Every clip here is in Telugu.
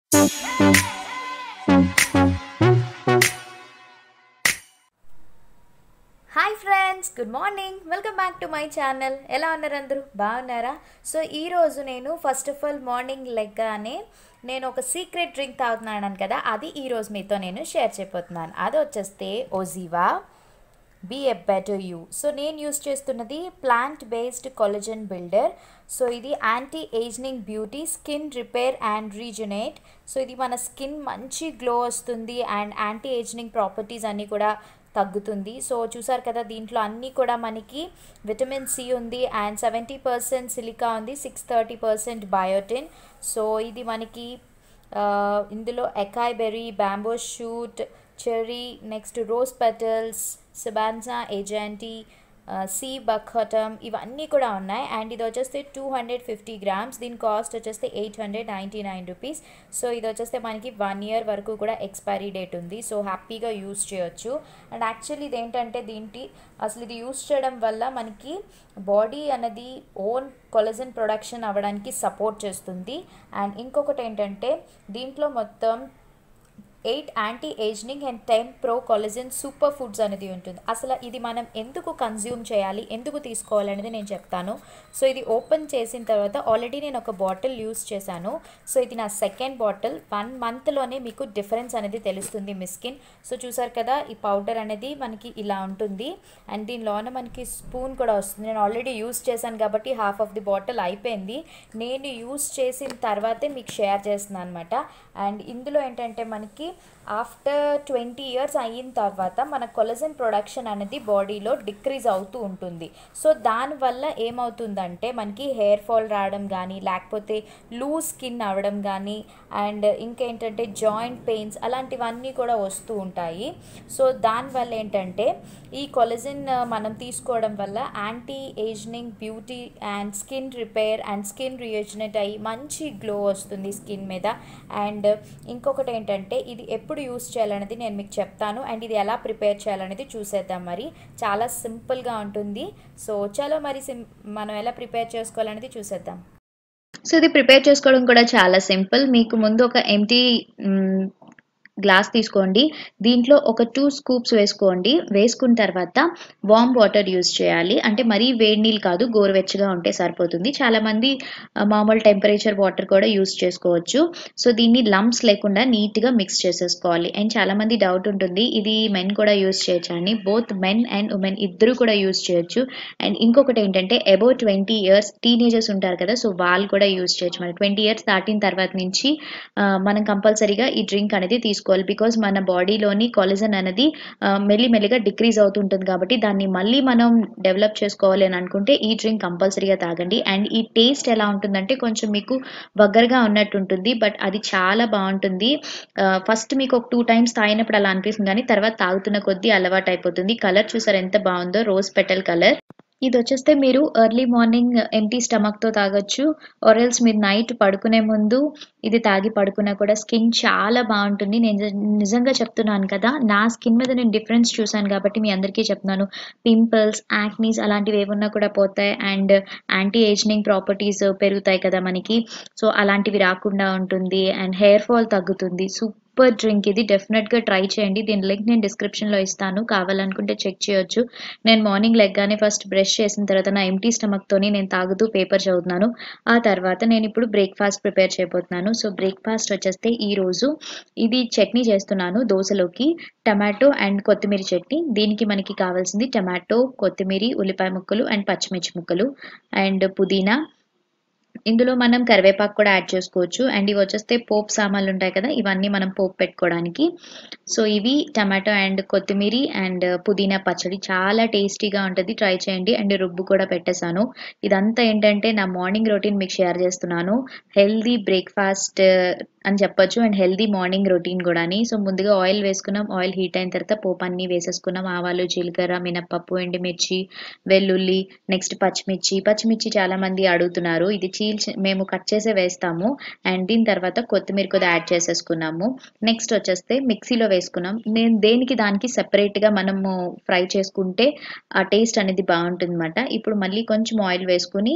hi friends good morning welcome back to my channel ఎలా ఉన్నారు అందరూ బాగున్నారా సో ఈరోజు నేను ఫస్ట్ ఆఫ్ ఆల్ మార్నింగ్ లెగ్గానే నేను ఒక సీక్రెట్ డ్రింక్ తాగుతున్నాను కదా అది ఈరోజు మీతో నేను షేర్ చేయబోతున్నాను అది వచ్చేస్తే OZiva be a better you so నేను యూస్ చేస్తున్నది plant based collagen builder so ఇది anti ageing beauty skin repair and rejuvenate so ఇది మన స్కిన్ మంచి గ్లో వస్తుంది అండ్ యాంటీ ఏజ్నింగ్ ప్రాపర్టీస్ అన్నీ కూడా తగ్గుతుంది సో చూసారు కదా దీంట్లో అన్నీ కూడా మనకి విటమిన్ సి ఉంది అండ్ సెవెంటీ పర్సెంట్ సిలికా ఉంది six thirty percent biotin so ఇది మనకి ఆ, ఇందులో acai berry bamboo shoot cherry next rose petals సిబాన్సా ఏజెంటీ సీ బక్హటమ్ ఇవన్నీ కూడా ఉన్నాయి అండ్ ఇది వచ్చేస్తే టూ హండ్రెడ్ ఫిఫ్టీ గ్రామ్స్ దీని కాస్ట్ వచ్చేస్తే eight hundred ninety nine rupees so ఇది వచ్చేస్తే మనకి వన్ ఇయర్ వరకు కూడా ఎక్స్పైరీ డేట్ ఉంది సో హ్యాపీగా యూస్ చేయొచ్చు అండ్ యాక్చువల్లీ ఇది ఏంటంటే దీంటి అసలు ఇది యూస్ చేయడం వల్ల మనకి బాడీ అనేది ఓన్ కొలజన్ ప్రొడక్షన్ అవ్వడానికి సపోర్ట్ చేస్తుంది అండ్ ఇంకొకటి ఏంటంటే దీంట్లో మొత్తం eight anti ageing and ten pro collagen superfoods అనేది ఉంటుంది అసలు ఇది మనం ఎందుకు కన్జ్యూమ్ చేయాలి ఎందుకు తీసుకోవాలనేది నేను చెప్తాను సో ఇది ఓపెన్ చేసిన తర్వాత ఆల్రెడీ నేను ఒక బాటిల్ యూస్ చేశాను సో ఇది నా సెకండ్ బాటిల్ వన్ మంత్లోనే మీకు డిఫరెన్స్ అనేది తెలుస్తుంది మీ స్కిన్ సో చూసారు కదా ఈ పౌడర్ అనేది మనకి ఇలా ఉంటుంది అండ్ దీనిలోన మనకి స్పూన్ కూడా వస్తుంది నేను ఆల్రెడీ యూస్ చేశాను కాబట్టి హాఫ్ ఆఫ్ ది బాటిల్ అయిపోయింది నేను యూస్ చేసిన తర్వాతే మీకు షేర్ చేస్తున్నాను అనమాట అండ్ ఇందులో ఏంటంటే మనకి ఆఫ్టర్ ట్వంటీ ఇయర్స్ అయిన తర్వాత మన కొలజన్ ప్రొడక్షన్ అనేది బాడీలో డిక్రీజ్ అవుతూ ఉంటుంది సో దానివల్ల ఏమవుతుందంటే మనకి హెయిర్ ఫాల్ రావడం కానీ లేకపోతే లూజ్ స్కిన్ అవ్వడం కానీ అండ్ ఇంకేంటంటే జాయింట్ పెయిన్స్ అలాంటివన్నీ కూడా వస్తూ ఉంటాయి సో దానివల్ల ఏంటంటే ఈ కొలజిన్ మనం తీసుకోవడం వల్ల anti ageing beauty and skin repair and skin rejuvenate అయ్యి మంచి గ్లో వస్తుంది స్కిన్ మీద అండ్ ఇంకొకటి ఏంటంటే ఇది ఎప్పుడు యూస్ చేయాలనేది నేను మీకు చెప్తాను అండ్ ఇది ఎలా ప్రిపేర్ చేయాలనేది చూసేద్దాం మరి చాలా సింపుల్గా ఉంటుంది సో చలో మరి సిం మనం ఎలా ప్రిపేర్ చేసుకోవాలనేది చూసేద్దాం సో ఇది ప్రిపేర్ చేసుకోవడం కూడా చాలా సింపుల్ మీకు ముందు ఒక ఎంటీ గ్లాస్ తీసుకోండి దీంట్లో ఒక టూ స్కూప్స్ వేసుకోండి వేసుకున్న తర్వాత వామ్ వాటర్ యూజ్ చేయాలి అంటే మరీ వేడి నీళ్ళు కాదు గోరువెచ్చగా ఉంటే సరిపోతుంది చాలామంది ఆ, మామూలు టెంపరేచర్ వాటర్ కూడా యూజ్ చేసుకోవచ్చు సో దీన్ని లంప్స్ లేకుండా నీట్గా మిక్స్ చేసేసుకోవాలి అండ్ చాలామంది డౌట్ ఉంటుంది ఇది మెన్ కూడా యూజ్ చేయొచ్చు అని బోత్ మెన్ అండ్ ఉమెన్ ఇద్దరు కూడా యూజ్ చేయొచ్చు అండ్ ఇంకొకటి ఏంటంటే అబౌవ్ ట్వంటీ ఇయర్స్ టీనేజర్స్ ఉంటారు కదా సో వాళ్ళు కూడా యూజ్ చేయొచ్చు మన ట్వంటీ ఇయర్స్ దాటిన తర్వాత నుంచి ఆ, మనం కంపల్సరీగా ఈ డ్రింక్ అనేది తీసుకోవాలి బికాజ్ మన బాడీలోని కొలజన్ అనేది ఆ, మెల్లిమెల్లిగా డిక్రీజ్ అవుతుంటుంది కాబట్టి దాన్ని మళ్ళీ మనం డెవలప్ చేసుకోవాలి అని అనుకుంటే ఈ డ్రింక్ కంపల్సరీగా తాగండి అండ్ ఈ టేస్ట్ ఎలా ఉంటుందంటే కొంచెం మీకు వగ్గరగా ఉన్నట్టు ఉంటుంది బట్ అది చాలా బాగుంటుంది ఫస్ట్ మీకు ఒక టూ టైమ్స్ తాగినప్పుడు అలా అనిపిస్తుంది కానీ తర్వాత తాగుతున్న కొద్దీ అలవాటు అయిపోతుంది కలర్ చూసారు ఎంత బాగుందో రోజ్ పెటల్ కలర్ ఇది వచ్చేస్తే మీరు ఎర్లీ మార్నింగ్ ఎంటీ స్టమక్తో తాగొచ్చు ఆర్ఎల్స్ మీరు నైట్ పడుకునే ముందు ఇది తాగి పడుకున్నా కూడా స్కిన్ చాలా బాగుంటుంది నేను నిజ- నిజంగా చెప్తున్నాను కదా నా స్కిన్ మీద నేను డిఫరెన్స్ చూసాను కాబట్టి మీ అందరికీ చెప్తున్నాను పింపుల్స్ యాక్నీస్ అలాంటివి ఏమున్నా కూడా పోతాయి అండ్ యాంటీ ఏజ్నింగ్ ప్రాపర్టీస్ పెరుగుతాయి కదా మనకి సో అలాంటివి రాకుండా ఉంటుంది అండ్ హెయిర్ ఫాల్ తగ్గుతుంది సూపర్ డ్రింక్ ఇది డెఫినెట్గా ట్రై చేయండి దీని లింక్ నేను డిస్క్రిప్షన్లో ఇస్తాను కావాలనుకుంటే చెక్ చేయొచ్చు నేను మార్నింగ్ లెగ్గానే ఫస్ట్ బ్రష్ చేసిన తర్వాత నా ఎంటీ స్టమక్తోని నేను తాగుతూ పేపర్ చదువుతున్నాను ఆ తర్వాత నేను ఇప్పుడు బ్రేక్ఫాస్ట్ ప్రిపేర్ చేయబోతున్నాను సో బ్రేక్ఫాస్ట్ వచ్చేస్తే ఈ రోజు ఇది చట్నీ చేస్తున్నాను దోశలోకి టమాటో అండ్ కొత్తిమీర చట్నీ దీనికి మనకి కావాల్సింది టమాటో కొత్తిమీర ఉల్లిపాయ ముక్కలు అండ్ పచ్చిమిర్చి ముక్కలు అండ్ పుదీనా ఇందులో మనం కరివేపాకు కూడా యాడ్ చేసుకోవచ్చు అండ్ ఇవి వచ్చేస్తే పోపు సామాన్లు ఉంటాయి కదా ఇవన్నీ మనం పోపు పెట్టుకోవడానికి సో ఇవి టమాటో అండ్ కొత్తిమీర అండ్ పుదీనా పచ్చడి చాలా టేస్టీగా ఉంటుంది ట్రై చేయండి అండ్ రుబ్బు కూడా పెట్టేశాను ఇదంతా ఏంటంటే నా మార్నింగ్ రొటీన్ మీకు షేర్ చేస్తున్నాను హెల్దీ బ్రేక్ఫాస్ట్ అని చెప్పొచ్చు అండ్ హెల్దీ మార్నింగ్ రొటీన్ కూడాని సో ముందుగా ఆయిల్ వేసుకున్నాం ఆయిల్ హీట్ అయిన తర్వాత పోపు అన్నీ వేసేసుకున్నాం ఆవాలు జీలకర్ర మినప్పప్పు ఎండుమిర్చి వెల్లుల్లి నెక్స్ట్ పచ్చిమిర్చి పచ్చిమిర్చి చాలా మంది అడుగుతున్నారు ఇది చీల్చి మేము కట్ చేసే వేస్తాము అండ్ దీని తర్వాత కొత్తిమీర కొద్దిగా యాడ్ చేసేసుకున్నాము నెక్స్ట్ వచ్చేస్తే మిక్సీలో వేసుకున్నాం నేను దేనికి దానికి separate గా మనము ఫ్రై చేసుకుంటే ఆ టేస్ట్ అనేది బాగుంటుంది అనమాట ఇప్పుడు మళ్ళీ కొంచెం ఆయిల్ వేసుకుని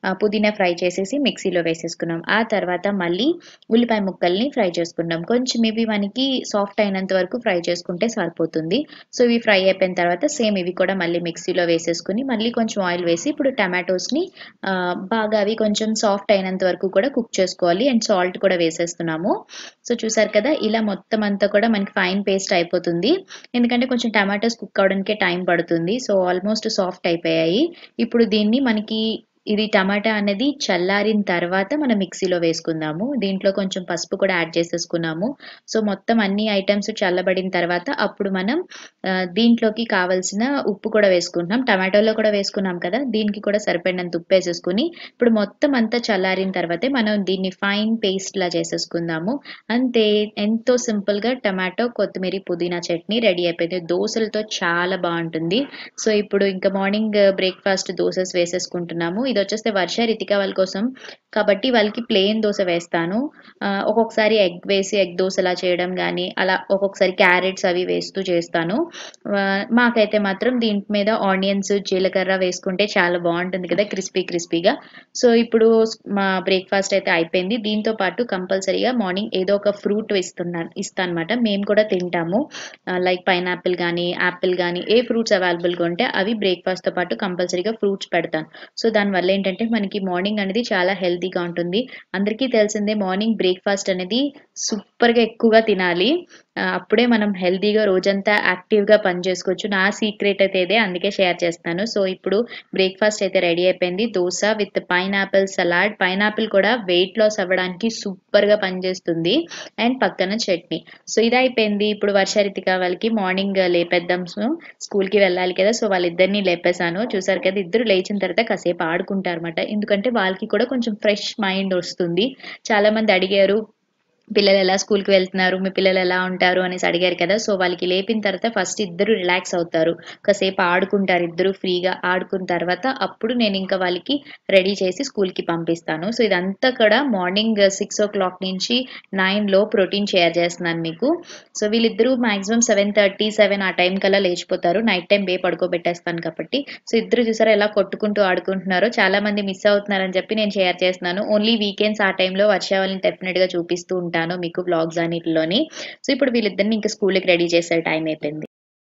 ఆ, పుదీనా ఫ్రై చేసేసి మిక్సీలో వేసేసుకున్నాం ఆ తర్వాత మళ్ళీ ఉల్లిపాయ ముక్కల్ని ఫ్రై చేసుకున్నాం కొంచెం ఇవి మనకి సాఫ్ట్ అయినంత వరకు ఫ్రై చేసుకుంటే సరిపోతుంది సో ఇవి ఫ్రై అయిపోయిన తర్వాత సేమ్ ఇవి కూడా మళ్ళీ మిక్సీలో వేసేసుకుని మళ్ళీ కొంచెం ఆయిల్ వేసి ఇప్పుడు టమాటోస్ని ఆ, బాగా అవి కొంచెం సాఫ్ట్ అయినంత వరకు కూడా కుక్ చేసుకోవాలి అండ్ సాల్ట్ కూడా వేసేస్తున్నాము సో చూసారు కదా ఇలా మొత్తం అంతా కూడా మనకి ఫైన్ పేస్ట్ అయిపోతుంది ఎందుకంటే కొంచెం టమాటోస్ కుక్ అవడానికే టైం పడుతుంది సో ఆల్మోస్ట్ సాఫ్ట్ అయిపోయాయి ఇప్పుడు దీన్ని మనకి ఇది టమాటా అనేది చల్లారిన తర్వాత మనం మిక్సీలో వేసుకుందాము దీంట్లో కొంచెం పసుపు కూడా యాడ్ చేసేసుకున్నాము సో మొత్తం అన్ని ఐటమ్స్ చల్లబడిన తర్వాత అప్పుడు మనం ఆ, దీంట్లోకి కావాల్సిన ఉప్పు కూడా వేసుకుంటున్నాం టమాటోలో కూడా వేసుకున్నాం కదా దీనికి కూడా సరిపడినంత ఉప్పు వేసేసుకుని ఇప్పుడు మొత్తం అంతా చల్లారిన తర్వాతే మనం దీన్ని ఫైన్ పేస్ట్ లా చేసేసుకుందాము అంతే ఎంతో సింపుల్ గా టమాటో కొత్తిమీర పుదీనా చట్నీ రెడీ అయిపోయింది దోశలతో చాలా బాగుంటుంది సో ఇప్పుడు ఇంకా మార్నింగ్ బ్రేక్ఫాస్ట్ దోసెస్ వేసేసుకుంటున్నాము ఇది వచ్చేస్తే వర్ష రితిక వాళ్ళ కోసం కాబట్టి వాళ్ళకి ప్లెయిన్ దోశ వేస్తాను ఆ, ఒక్కొక్కసారి ఎగ్ వేసి ఎగ్ దోశలా చేయడం కానీ అలా ఒక్కొక్కసారి క్యారెట్స్ అవి వేస్తూ చేస్తాను ఆ, మాకైతే మాత్రం దీని మీద ఆనియన్స్ జీలకర్ర వేసుకుంటే చాలా బాగుంటుంది కదా క్రిస్పీ క్రిస్పీగా సో ఇప్పుడు మా బ్రేక్ఫాస్ట్ అయితే అయిపోయింది దీంతో పాటు కంపల్సరీగా మార్నింగ్ ఏదో ఒక ఫ్రూట్ ఇస్తున్నాను ఇస్తానమాట మేము కూడా తింటాము లైక్ పైనాపిల్ కానీ యాపిల్ కానీ ఏ ఫ్రూట్స్ అవైలబుల్గా ఉంటే అవి బ్రేక్ఫాస్ట్తో పాటు కంపల్సరీగా ఫ్రూట్స్ పెడతాను సో దానివల్ల ఏంటంటే మనకి మార్నింగ్ అనేది చాలా హెల్తీగా ఉంటుంది అందరికీ తెలిసిందే మార్నింగ్ బ్రేక్ఫాస్ట్ అనేది సూపర్గా ఎక్కువగా తినాలి ఆ, అప్పుడే మనం హెల్తీగా రోజంతా యాక్టివ్గా పని చేసుకోవచ్చు నా సీక్రెట్ అయితే ఇదే అందుకే షేర్ చేస్తాను సో ఇప్పుడు బ్రేక్ఫాస్ట్ అయితే రెడీ అయిపోయింది dosa with pineapple salad pineapple కూడా వెయిట్ లాస్ అవ్వడానికి సూపర్గా పనిచేస్తుంది అండ్ పక్కన చట్నీ సో ఇది అయిపోయింది ఇప్పుడు వర్షారితిక వాళ్ళకి మార్నింగ్ లేపేద్దాం సో స్కూల్కి వెళ్ళాలి కదా సో వాళ్ళిద్దరిని లేపేశాను చూసారు కదా ఇద్దరు లేచిన తర్వాత కాసేపు ఆడుకుంటారు అనమాట ఎందుకంటే వాళ్ళకి కూడా కొంచెం ఫ్రెష్ మైండ్ వస్తుంది చాలా మంది అడిగారు పిల్లలు ఎలా స్కూల్కి వెళ్తున్నారు మీ పిల్లలు ఎలా ఉంటారు అనేసి అడిగారు కదా సో వాళ్ళకి లేపిన తర్వాత ఫస్ట్ ఇద్దరు రిలాక్స్ అవుతారు కాసేపు ఆడుకుంటారు ఇద్దరు ఫ్రీగా ఆడుకున్న తర్వాత అప్పుడు నేను ఇంకా వాళ్ళకి రెడీ చేసి స్కూల్కి పంపిస్తాను సో ఇదంతా కూడా మార్నింగ్ సిక్స్ ఓ క్లాక్ నుంచి నైన్లో ప్రోటీన్ షేర్ చేస్తున్నాను మీకు సో వీళ్ళిద్దరూ మాక్సిమం సెవెన్ థర్టీ సెవెన్ ఆ టైం కల్లా లేచిపోతారు నైట్ టైం బే పడుకోబెట్టేస్తాను కాబట్టి సో ఇద్దరు చూసారా ఎలా కొట్టుకుంటూ ఆడుకుంటున్నారో చాలా మంది మిస్ అవుతున్నారని చెప్పి నేను షేర్ చేస్తున్నాను ఓన్లీ వీకెండ్స్ ఆ టైంలో వర్షావళిని డెఫినెట్ గా చూపిస్తూ ఉంటాను మీకు బ్లాగ్స్ అన్నిటిలోని సో ఇప్పుడు వీళ్ళిద్దరిని ఇంకా స్కూల్కి రెడీ చేసే టైం అయిపోయింది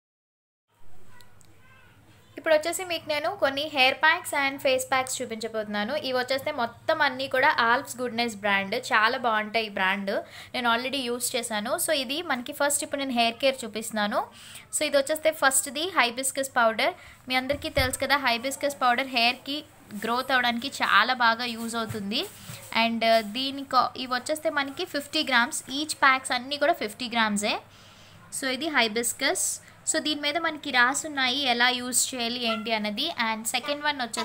ఇప్పుడు వచ్చేసి మీకు నేను కొన్ని hair packs and face packs చూపించబోతున్నాను ఇవి వచ్చేస్తే మొత్తం అన్నీ కూడా ఆల్ప్స్ గుడ్నెస్ బ్రాండ్ చాలా బాగుంటాయి ఈ బ్రాండ్ నేను ఆల్రెడీ యూస్ చేశాను సో ఇది మనకి ఫస్ట్ ఇప్పుడు నేను హెయిర్ కేర్ చూపిస్తున్నాను సో ఇది వచ్చేస్తే ఫస్ట్ది హైబిస్కస్ పౌడర్ మీ అందరికీ తెలుసు కదా హైబిస్కస్ పౌడర్ హెయిర్కి గ్రోత్ అవడానికి చాలా బాగా యూజ్ అవుతుంది అండ్ దీనికి ఇవి వచ్చేస్తే మనకి ఫిఫ్టీ గ్రామ్స్ ఈచ్ ప్యాక్స్ అన్నీ కూడా ఫిఫ్టీ గ్రామ్సే సో ఇది హైబిస్కస్ సో దీని మీద మనకి రాసున్నాయి ఎలా యూజ్ చేయాలి ఏంటి అన్నది అండ్ సెకండ్ వన్ వచ్చేసి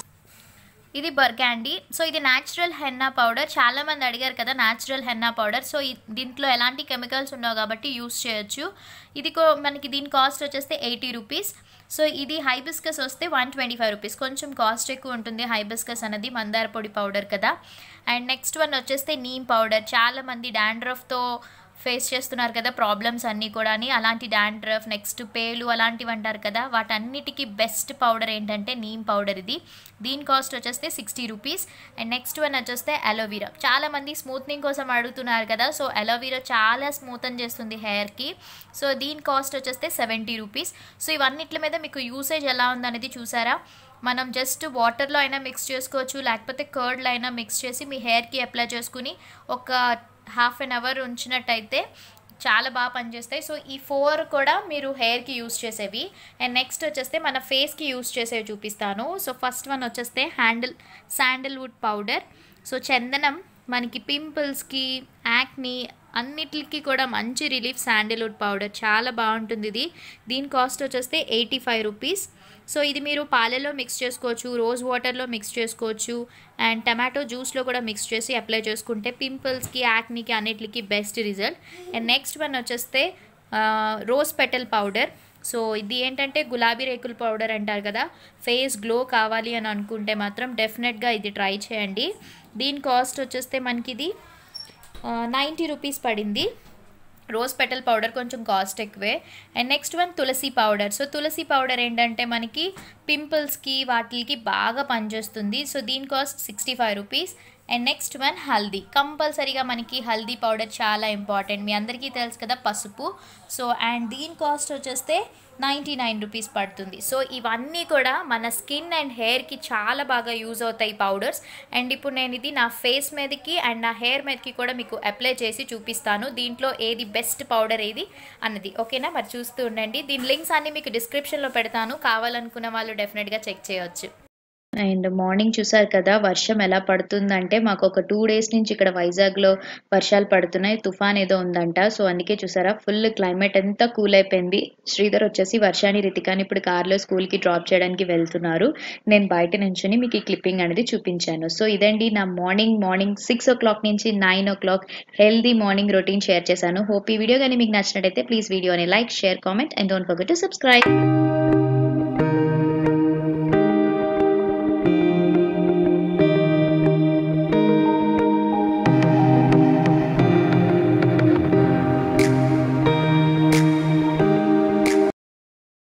ఇది బర్గాండి సో ఇది న్యాచురల్ హెన్నా పౌడర్ చాలా మంది అడిగారు కదా న్యాచురల్ హెన్నా పౌడర్ సో ఇ- దీంట్లో ఎలాంటి కెమికల్స్ ఉండవు కాబట్టి యూస్ చేయొచ్చు ఇది కో- మనకి దీని కాస్ట్ వచ్చేస్తే ఎయిటీ రూపీస్ సో ఇది హైబిస్కస్ వస్తే వన్ ట్వంటీ ఫైవ్ రూపీస్ కొంచెం కాస్ట్ ఎక్కువ ఉంటుంది హైబిస్కస్ అనేది మందార పొడి పౌడర్ కదా అండ్ నెక్స్ట్ వన్ వచ్చేస్తే నీమ్ పౌడర్ చాలా మంది డాండ్రఫ్తో ఫేస్ చేస్తున్నారు కదా ప్రాబ్లమ్స్ అన్నీ కూడా అలాంటి డాండ్రఫ్ నెక్స్ట్ పేలు అలాంటివి అంటారు కదా వాటన్నిటికీ బెస్ట్ పౌడర్ ఏంటంటే నీమ్ పౌడర్ ఇది దీని కాస్ట్ వచ్చేస్తే sixty rupees and next one వచ్చేస్తే అలోవీరా చాలా మంది స్మూత్నింగ్ కోసం అడుగుతున్నారు కదా సో అలోవీరా చాలా స్మూత్ అని చేస్తుంది హెయిర్కి సో దీని కాస్ట్ వచ్చేస్తే సెవెంటీ రూపీస్ సో ఇవన్నిటి మీద మీకు యూసేజ్ ఎలా ఉందనేది చూసారా మనం జస్ట్ వాటర్లో అయినా మిక్స్ చేసుకోవచ్చు లేకపోతే కర్డ్లో అయినా మిక్స్ చేసి మీ హెయిర్కి అప్లై చేసుకుని ఒక హాఫ్ అన్ అవర్ ఉంచినట్టయితే చాలా బాగా పనిచేస్తాయి సో ఈ ఫోర్ కూడా మీరు హెయిర్కి యూస్ చేసేవి అండ్ నెక్స్ట్ వచ్చేస్తే మన ఫేస్కి యూస్ చేసేవి చూపిస్తాను సో ఫస్ట్ వన్ వచ్చేస్తే హ్యాండిల్ శాండిల్వుడ్ పౌడర్ సో చందనం మనకి పింపుల్స్కి యాక్ని అన్నిటికి కూడా మంచి రిలీఫ్ శాండిల్వుడ్ పౌడర్ చాలా బాగుంటుంది ఇది దీని కాస్ట్ వచ్చేస్తే ఎయిటీ ఫైవ్ రూపీస్ సో ఇది మీరు పాలలో మిక్స్ చేసుకోవచ్చు రోజ్ వాటర్లో మిక్స్ చేసుకోవచ్చు అండ్ టమాటో జ్యూస్లో కూడా మిక్స్ చేసి అప్లై చేసుకుంటే పింపుల్స్కి యాక్నీకి అన్నిటికి best result and next one వచ్చేస్తే రోజ్ పెటల్ పౌడర్ సో ఇది ఏంటంటే గులాబీ రేకుల పౌడర్ అంటారు కదా ఫేస్ గ్లో కావాలి అని అనుకుంటే మాత్రం డెఫినెట్గా ఇది ట్రై చేయండి దీని కాస్ట్ వచ్చేస్తే మనకి ఇది నైంటీ రూపీస్ పడింది రోజ్ పెటల్ పౌడర్ కొంచెం కాస్ట్ ఎక్కువే and next one tulsi powder so tulsi powder ఏంటంటే మనకి పింపుల్స్కి వాటికి బాగా పనిచేస్తుంది సో దీని cost sixty five rupees and next one haldi కంపల్సరీగా మనకి హల్దీ పౌడర్ చాలా ఇంపార్టెంట్ మీ అందరికీ తెలుసు కదా పసుపు సో అండ్ దీని కాస్ట్ వచ్చేస్తే నైంటీ నైన్ రూపీస్ పడుతుంది సో ఇవన్నీ కూడా మన స్కిన్ అండ్ హెయిర్కి చాలా బాగా యూజ్ అవుతాయి పౌడర్స్ అండ్ ఇప్పుడు నేను ఇది నా ఫేస్ మీదకి అండ్ నా హెయిర్ మీదకి కూడా మీకు అప్లై చేసి చూపిస్తాను దీంట్లో ఏది బెస్ట్ పౌడర్ ఏది అన్నది ఓకేనా మరి చూస్తూ ఉండండి దీని లింక్స్ అన్ని మీకు డిస్క్రిప్షన్లో పెడతాను కావాలనుకున్న వాళ్ళు డెఫినెట్గా చెక్ చేయొచ్చు అండ్ మార్నింగ్ చూసారు కదా వర్షం ఎలా పడుతుందంటే మాకు ఒక టూ డేస్ నుంచి ఇక్కడ వైజాగ్లో వర్షాలు పడుతున్నాయి తుఫాన్ ఏదో ఉందంట సో అందుకే చూసారా ఫుల్ క్లైమేట్ అంతా కూల్ అయిపోయింది శ్రీధర్ వచ్చేసి వర్షాన్ని రితికాని ఇప్పుడు కార్లో స్కూల్కి డ్రాప్ చేయడానికి వెళ్తున్నారు నేను బయట నుంచుని మీకు ఈ క్లిప్పింగ్ అనేది చూపించాను సో ఇదండి నా morning morning six o'clock నుంచి nine o'clock healthy morning routine share చేశాను హోప్ ఈ వీడియో కానీ మీకు నచ్చినట్టయితే ప్లీజ్ వీడియోని like share comment and don't forget to subscribe